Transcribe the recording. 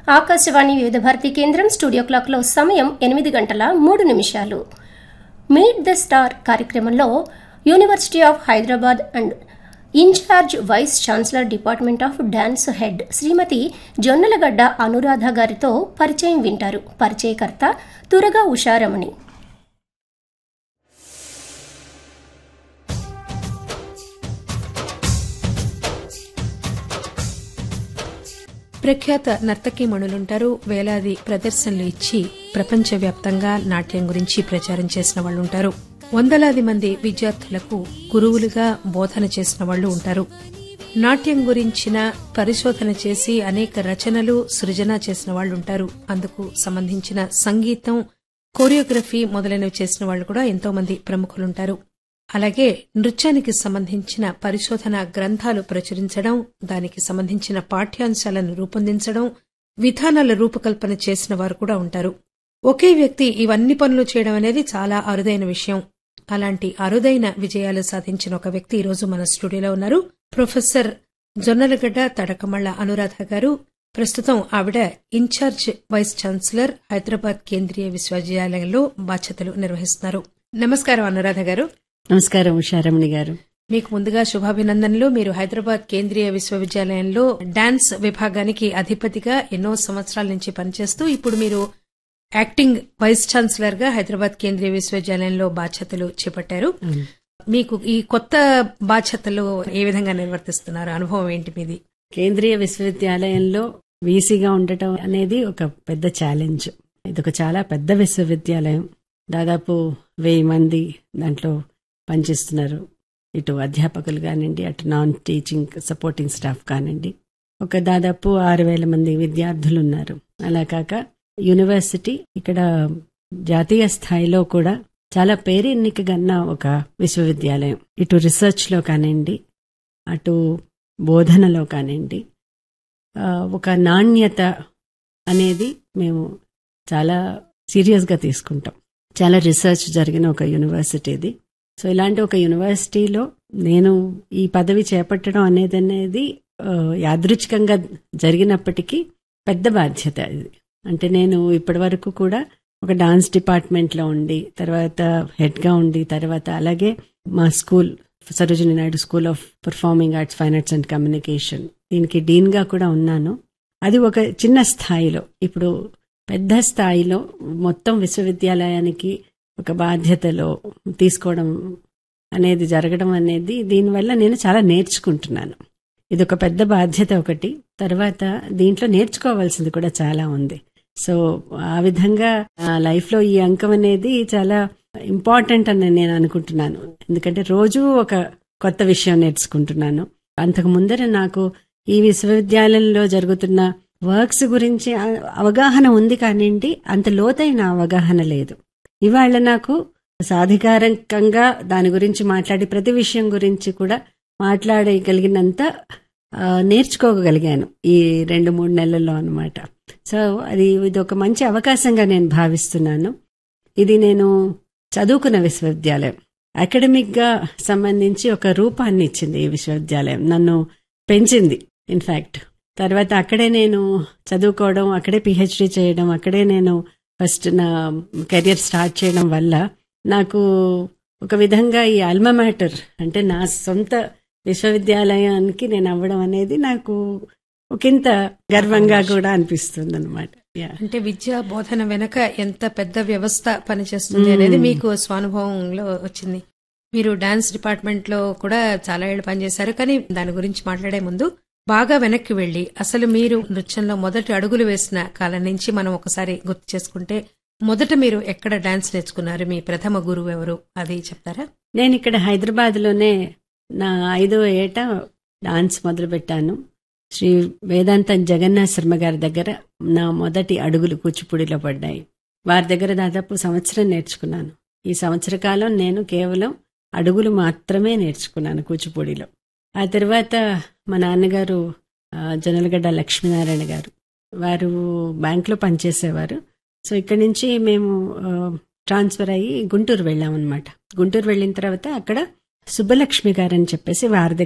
ఆకాశవాణి వివిధ భారతి కేంద్రం స్టూడియో క్లాక్లో సమయం ఎనిమిది గంటల మూడు నిమిషాలు మీట్ ద స్టార్ కార్యక్రమంలో university of Hyderabad and in-charge vice chancellor department of dance head Shrimati Jonnalagadda Anuradha గారితో పరిచయం వింటారు పరిచయకర్త తురగా ఉషారమణి ప్రఖ్యాత నర్తకీమణులుంటారు వేలాది ప్రదర్శనలు ఇచ్చి ప్రపంచవ్యాప్తంగా నాట్యం గురించి ప్రచారం చేసిన వాళ్ళుంటారు వందలాది మంది విద్యార్థులకు గురువులుగా బోధన చేసిన వాళ్ళు ఉంటారు నాట్యం గురించిన పరిశోధన చేసి అనేక రచనలు సృజన చేసిన వాళ్ళుంటారు అందుకు సంబంధించిన సంగీతం కోరియోగ్రఫీ మొదలైనవి చేసిన వాళ్ళు కూడా ఎంతో మంది ప్రముఖులుంటారు అలాగే నృత్యానికి సంబంధించిన పరిశోధన గ్రంథాలు ప్రచురించడం దానికి సంబంధించిన పాఠ్యాంశాలను రూపొందించడం విధానాల రూపకల్పన చేసిన వారు కూడా ఉంటారు ఒకే వ్యక్తి ఇవన్నీ పనులు చేయడం అనేది చాలా అరుదైన విషయం అలాంటి అరుదైన విజయాలు సాధించిన ఒక వ్యక్తి ఈరోజు మన స్టూడియోలో ఉన్నారు ప్రొఫెసర్ జొన్నలగడ్డ తడకమళ్ల అనురాధ గారు ప్రస్తుతం ఆవిడ ఇన్ఛార్జ్ వైస్ ఛాన్సలర్ హైదరాబాద్ కేంద్రీయ విశ్వవిద్యాలయంలో బాధ్యతలు నిర్వహిస్తున్నారు నమస్కారం అనురాధ గారు నమస్కారం ఉషారమణి గారు మీకు ముందుగా శుభాభినందనలు మీరు హైదరాబాద్ కేంద్రీయ విశ్వవిద్యాలయంలో డాన్స్ విభాగానికి అధిపతిగా ఎన్నో సంవత్సరాల నుంచి పనిచేస్తూ ఇప్పుడు మీరు యాక్టింగ్ వైస్ ఛాన్సలర్ గా హైదరాబాద్ కేంద్రీయ విశ్వవిద్యాలయంలో బాధ్యతలు చేపట్టారు మీకు ఈ కొత్త బాధ్యతలు ఏ విధంగా నిర్వర్తిస్తున్నారు అనుభవం ఏంటి మీది కేంద్రీయ విశ్వవిద్యాలయంలో వీసీగా ఉండటం అనేది ఒక పెద్ద ఛాలెంజ్ ఇది ఒక చాలా పెద్ద విశ్వవిద్యాలయం దాదాపు వెయ్యి మంది దాంట్లో పనిచేస్తున్నారు ఇటు అధ్యాపకులు కానివ్వండి అటు నాన్ టీచింగ్ సపోర్టింగ్ స్టాఫ్ కానివ్వండి ఒక దాదాపు ఆరు వేల మంది విద్యార్థులు ఉన్నారు అలా కాక యూనివర్సిటీ ఇక్కడ జాతీయ స్థాయిలో కూడా చాలా పేరెన్నికగన్న ఒక విశ్వవిద్యాలయం ఇటు రీసెర్చ్ లో కానివ్వండి అటు బోధనలో కానివ్వండి ఒక నాణ్యత అనేది మేము చాలా సీరియస్గా తీసుకుంటాం చాలా రీసెర్చ్ జరిగిన ఒక యూనివర్సిటీది సో ఇలాంటి ఒక యూనివర్సిటీలో నేను ఈ పదవి చేపట్టడం అనేది అనేది యాదృచ్ఛికంగా జరిగినప్పటికీ పెద్ద బాధ్యత ఇది అంటే నేను ఇప్పటి వరకు కూడా ఒక డాన్స్ డిపార్ట్మెంట్లో ఉండి తర్వాత హెడ్గా ఉండి తర్వాత అలాగే మా school Sarojini Naidu school of performing arts fine arts and communication దీనికి డీన్గా కూడా ఉన్నాను అది ఒక చిన్న స్థాయిలో ఇప్పుడు పెద్ద స్థాయిలో మొత్తం విశ్వవిద్యాలయానికి ఒక బాధ్యతలో తీసుకోవడం అనేది జరగడం అనేది దీనివల్ల నేను చాలా నేర్చుకుంటున్నాను ఇది ఒక పెద్ద బాధ్యత ఒకటి తర్వాత దీంట్లో నేర్చుకోవాల్సింది కూడా చాలా ఉంది సో ఆ విధంగా లైఫ్లో ఈ అంకం అనేది చాలా ఇంపార్టెంట్ అని నేను అనుకుంటున్నాను ఎందుకంటే రోజు ఒక కొత్త విషయం నేర్చుకుంటున్నాను అంతకు ముందర నాకు ఈ విశ్వవిద్యాలయంలో జరుగుతున్న వర్క్స్ గురించి అవగాహన ఉంది కానివ్వండి అంత లోతైన అవగాహన లేదు ఇవాళ నాకు సాధికారికంగా దాని గురించి మాట్లాడి ప్రతి విషయం గురించి కూడా మాట్లాడగలిగినంత నేర్చుకోగలిగాను ఈ రెండు మూడు నెలల్లో అనమాట సో అది ఇది ఒక మంచి అవకాశంగా నేను భావిస్తున్నాను ఇది నేను చదువుకున్న విశ్వవిద్యాలయం అకాడమిక్ గా సంబంధించి ఒక రూపాన్ని ఇచ్చింది ఈ విశ్వవిద్యాలయం నన్ను పెంచింది ఇన్ఫాక్ట్ తర్వాత అక్కడే నేను చదువుకోవడం అక్కడే పిహెచ్డి చేయడం అక్కడే నేను ఫస్ట్ నా కెరియర్ స్టార్ట్ చేయడం వల్ల నాకు ఒక విధంగా ఈ అల్మా మ్యాటర్ అంటే నా సొంత విశ్వవిద్యాలయానికి నేను అవ్వడం అనేది నాకు ఒకంత గర్వంగా కూడా అనిపిస్తుంది అనమాట అంటే విద్యా బోధన వెనక ఎంత పెద్ద వ్యవస్థ పనిచేస్తుంది అనేది మీకు స్వానుభవంలో వచ్చింది మీరు డాన్స్ డిపార్ట్మెంట్ లో కూడా చాలా ఏళ్ళు పనిచేశారు కానీ దాని గురించి మాట్లాడే ముందు బాగా వెనక్కి వెళ్లి అసలు మీరు నృత్యంలో మొదటి అడుగులు వేసిన కాలం నుంచి మనం ఒకసారి గుర్తు చేసుకుంటే మొదట మీరు ఎక్కడ డాన్స్ నేర్చుకున్నారు మీ ప్రథమ గురువు ఎవరు అది చెప్తారా నేను ఇక్కడ హైదరాబాద్ లోనే నా ఐదో ఏట డాన్స్ మొదలు పెట్టాను శ్రీ వేదాంత జగన్నాథ్ శర్మ గారి దగ్గర నా మొదటి అడుగులు కూచిపూడిలో పడ్డాయి వారి దగ్గర దాదాపు సంవత్సరం నేర్చుకున్నాను ఈ సంవత్సర కాలం నేను కేవలం అడుగులు మాత్రమే నేర్చుకున్నాను కూచిపూడిలో ఆ తర్వాత మా నాన్నగారు జనలగడ్డ లక్ష్మీనారాయణ గారు వారు బ్యాంక్లో పనిచేసేవారు సో ఇక్కడి నుంచి మేము ట్రాన్స్ఫర్ అయ్యి గుంటూరు వెళ్ళామన్నమాట గుంటూరు వెళ్ళిన తర్వాత అక్కడ సుబ్బలక్ష్మి గారు అని చెప్పేసి వారి